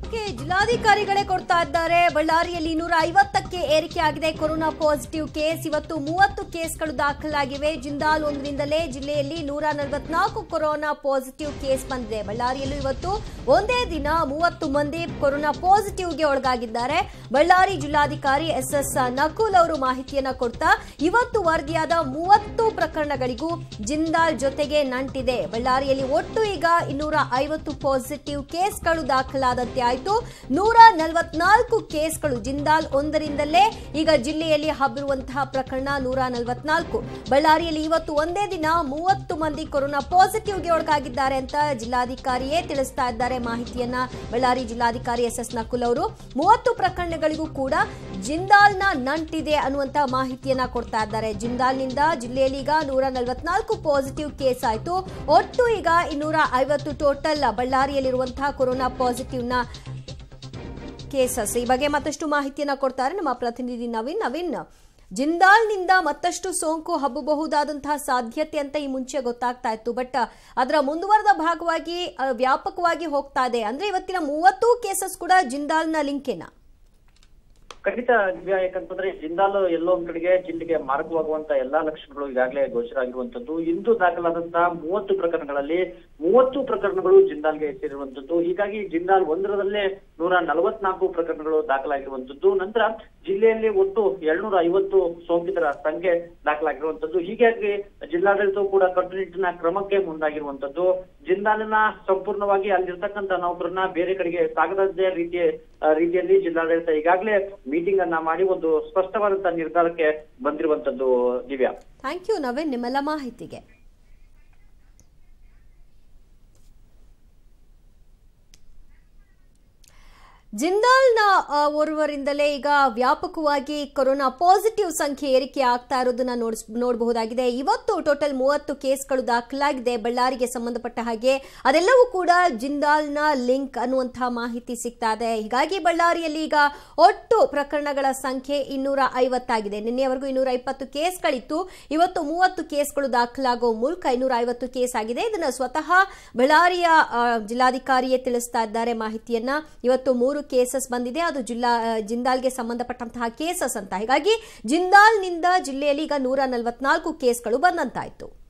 ಗೆ ಜಿಲ್ಲಾಧಿಕಾರಿಗಳೇ ಕೊಡ್ತಾ ಇದ್ದಾರೆ ಬಳ್ಳಾರಿಯಲ್ಲಿ ನೂರ ಐವತ್ತಕ್ಕೆ ಏರಿಕೆ ಆಗಿದೆ ಕೊರೋನಾ ಪಾಸಿಟಿವ್ ಕೇಸ್ ಇವತ್ತು ಮೂವತ್ತು ಕೇಸ್ಗಳು ದಾಖಲಾಗಿವೆ ಜಿಂದಾಲ್ ಒಂದರಿಂದಲೇ ಜಿಲ್ಲೆಯಲ್ಲಿ ನೂರ ನಲವತ್ನಾಲ್ಕು ಕೊರೋನಾ ಪಾಸಿಟಿವ್ ಕೇಸ್ ಬಂದಿದೆ ಬಳ್ಳಾರಿಯಲ್ಲೂ ಇವತ್ತು ಒಂದೇ ದಿನ ಮೂವತ್ತು ಮಂದಿ ಕೊರೋನಾ ಪಾಸಿಟಿವ್ಗೆ ಒಳಗಾಗಿದ್ದಾರೆ ಬಳ್ಳಾರಿ ಜಿಲ್ಲಾಧಿಕಾರಿ ಎಸ್ ಎಸ್ ನಕುಲ್ ಅವರು ಮಾಹಿತಿಯನ್ನ ಕೊಡ್ತಾ ಇವತ್ತು ವರದಿಯಾದ ಮೂವತ್ತು ಪ್ರಕರಣಗಳಿಗೂ ಜಿಂದಾಲ್ ಜೊತೆಗೆ ನಂಟಿದೆ ಬಳ್ಳಾರಿಯಲ್ಲಿ ಒಟ್ಟು ಈಗ ಇನ್ನೂರ ಐವತ್ತು ಪಾಸಿಟಿವ್ ಕೇಸ್ಗಳು ದಾಖಲಾದಂತೆ ಆಯಿತು ನೂರ ನಲವತ್ನಾಲ್ಕು ಕೇಸ್ಗಳು ಜಿಂದಾಲ್ ಒಂದರಿಂದಲೇ ಈಗ ಜಿಲ್ಲೆಯಲ್ಲಿ ಹಬ್ಬಿರುವಂತಹ ಪ್ರಕರಣ ನೂರ ನಲವತ್ನಾಲ್ಕು ಬಳ್ಳಾರಿಯಲ್ಲಿ ಇವತ್ತು ಒಂದೇ ದಿನ ಮೂವತ್ತು ಮಂದಿ ಕೊರೋನಾ ಪಾಸಿಟಿವ್ಗೆ ಒಳಗಾಗಿದ್ದಾರೆ ಅಂತ ಜಿಲ್ಲಾಧಿಕಾರಿಯೇ ತಿಳಿಸ್ತಾ ಇದ್ದಾರೆ ಮಾಹಿತಿಯನ್ನ ಬಳ್ಳಾರಿ ಜಿಲ್ಲಾಧಿಕಾರಿ ಎಸ್ ಎಸ್ ನಕುಲ್ ಅವರು ಮೂವತ್ತು ಪ್ರಕರಣಗಳಿಗೂ ಕೂಡ ಜಿಂದಾಲ್ನ ನಂಟಿದೆ ಅನ್ನುವಂತ ಮಾಹಿತಿಯನ್ನ ಕೊಡ್ತಾ ಇದ್ದಾರೆ ಜಿಂದಾಲ್ನಿಂದ ಜಿಲ್ಲೆಯಲ್ಲಿ ಈಗ ನೂರ ನಲವತ್ನಾಲ್ಕು ಪಾಸಿಟಿವ್ ಕೇಸ್ ಆಯಿತು ಒಟ್ಟು ಈಗ ಇನ್ನೂರ ಐವತ್ತು ಟೋಟಲ್ ಬಳ್ಳಾರಿಯಲ್ಲಿರುವಂತಹ ಕೊರೋನಾ ಪಾಸಿಟಿವ್ನ ಕೇಸಸ್ ಈ ಬಗ್ಗೆ ಮತ್ತಷ್ಟು ಮಾಹಿತಿಯನ್ನ ಕೊಡ್ತಾರೆ ನಮ್ಮ ಪ್ರತಿನಿಧಿ ನವೀನ್ ನವೀನ್ ಜಿಂದಾಲ್ನಿಂದ ಮತ್ತಷ್ಟು ಸೋಂಕು ಹಬ್ಬಬಹುದಾದಂತಹ ಸಾಧ್ಯತೆ ಅಂತ ಈ ಮುಂಚೆ ಗೊತ್ತಾಗ್ತಾ ಇತ್ತು ಬಟ್ ಅದರ ಮುಂದುವರೆದ ಭಾಗವಾಗಿ ಅಹ್, ವ್ಯಾಪಕವಾಗಿ ಹೋಗ್ತಾ ಇದೆ ಅಂದ್ರೆ ಇವತ್ತಿನ ಮೂವತ್ತು ಕೇಸಸ್ ಕೂಡ ಜಿಂದಾಲ್ನ ಲಿಂಕೇನಾ ಖಂಡಿತ ದಿವ್ಯಾ ಯಾಕಂತಂದ್ರೆ ಜಿಂದಾಲ್ ಎಲ್ಲೋ ಒಂದ್ ಕಡೆಗೆ ಜಿಲ್ಲೆಗೆ ಮಾರಕವಾಗುವಂತ ಎಲ್ಲಾ ಲಕ್ಷಣಗಳು ಈಗಾಗಲೇ ಗೋಚರ ಆಗಿರುವಂತದ್ದು ಇಂದು ದಾಖಲಾದಂತಹ ಮೂವತ್ತು ಪ್ರಕರಣಗಳಲ್ಲಿ ಮೂವತ್ತು ಪ್ರಕರಣಗಳು ಜಿಂದಾಲ್ಗೆ ಸೇರಿರುವಂತದ್ದು ಹೀಗಾಗಿ ಜಿಂದಾಲ್ ಒಂದರದಲ್ಲೇ ನೂರ ನಲವತ್ನಾಲ್ಕು ಪ್ರಕರಣಗಳು ದಾಖಲಾಗಿರುವಂತದ್ದು ನಂತರ ಜಿಲ್ಲೆಯಲ್ಲಿ ಒಟ್ಟು ಎರಡ್ನೂರ ಐವತ್ತು ಸೋಂಕಿತರ ಸಂಖ್ಯೆ ದಾಖಲಾಗಿರುವಂತದ್ದು ಹೀಗಾಗಿ ಜಿಲ್ಲಾಡಳಿತವು ಕೂಡ ಕಟ್ಟುನಿಟ್ಟಿನ ಕ್ರಮಕ್ಕೆ ಮುಂದಾಗಿರುವಂತದ್ದು ಜಿಂದಾಲಿನ ಸಂಪೂರ್ಣವಾಗಿ ಅಲ್ಲಿರ್ತಕ್ಕಂಥ ನೌಕರನ್ನ ಬೇರೆ ಕಡೆಗೆ ಸಾಗದಂತೆ ರೀತಿಯ ಆ, ರೀತಿಯಲ್ಲಿ ಜಿಲ್ಲಾಡಳಿತ ಈಗಾಗಲೇ ಮೀಟಿಂಗ್ ಅನ್ನ ಮಾಡಿ ಒಂದು ಸ್ಪಷ್ಟವಾದಂತಹ ನಿರ್ಧಾರಕ್ಕೆ ಬಂದಿರುವಂತದ್ದು ದಿವ್ಯಾ ಥ್ಯಾಂಕ್ ಯು ನವೀನ್ ನಿಮ್ಮೆಲ್ಲ ಮಾಹಿತಿಗೆ ಜಿಂದಾಲ್ನ ಆ, ಓರ್ವರಿಂದಲೇ ಈಗ ವ್ಯಾಪಕವಾಗಿ ಕೊರೋನಾ ಪಾಸಿಟಿವ್ ಸಂಖ್ಯೆ ಏರಿಕೆ ಆಗ್ತಾ ಇರೋದನ್ನ ನೋಡಿಸ್ ನೋಡಬಹುದಾಗಿದೆ ಇವತ್ತು ಟೋಟಲ್ ಮೂವತ್ತು ಕೇಸ್ಗಳು ದಾಖಲಾಗಿದೆ ಬಳ್ಳಾರಿಗೆ ಸಂಬಂಧಪಟ್ಟ ಹಾಗೆ ಅದೆಲ್ಲವೂ ಕೂಡ ಜಿಂದಾಲ್ನ ಲಿಂಕ್ ಅನ್ನುವಂತಹ ಮಾಹಿತಿ ಸಿಗ್ತಾ ಇದೆ ಹೀಗಾಗಿ ಬಳ್ಳಾರಿಯಲ್ಲಿ ಈಗ ಒಟ್ಟು ಪ್ರಕರಣಗಳ ಸಂಖ್ಯೆ ಇನ್ನೂರ ಐವತ್ತಾಗಿದೆ ನಿನ್ನೆವರೆಗೂ ಇನ್ನೂರ ಇಪ್ಪತ್ತು ಕೇಸ್ಗಳಿತ್ತು ಇವತ್ತು ಮೂವತ್ತು ಕೇಸ್ಗಳು ದಾಖಲಾಗುವ ಮೂಲಕ ಇನ್ನೂರ ಐವತ್ತು ಕೇಸ್ ಆಗಿದೆ ಇದನ್ನು ಸ್ವತಃ ಬಳ್ಳಾರಿಯ ಆ, ಜಿಲ್ಲಾಧಿಕಾರಿಯೇ ತಿಳಿಸ್ತಾ ಇದ್ದಾರೆ ಮಾಹಿತಿಯನ್ನ ಇವತ್ತು ಮೂರು ಕೇಸಸ್ ಬಂದಿದೆ ಅದು ಜಿಲ್ಲಾ ಆ, ಜಿಂದಾಲ್ಗೆ ಸಂಬಂಧಪಟ್ಟಂತಹ ಕೇಸಸ್ ಅಂತ ಹೀಗಾಗಿ ಜಿಂದಾಲ್ನಿಂದ ಜಿಲ್ಲೆಯಲ್ಲಿ ಈಗ ನೂರ ನಲವತ್ನಾಲ್ಕು ಕೇಸ್ಗಳು ಬಂದಂತಾಯ್ತು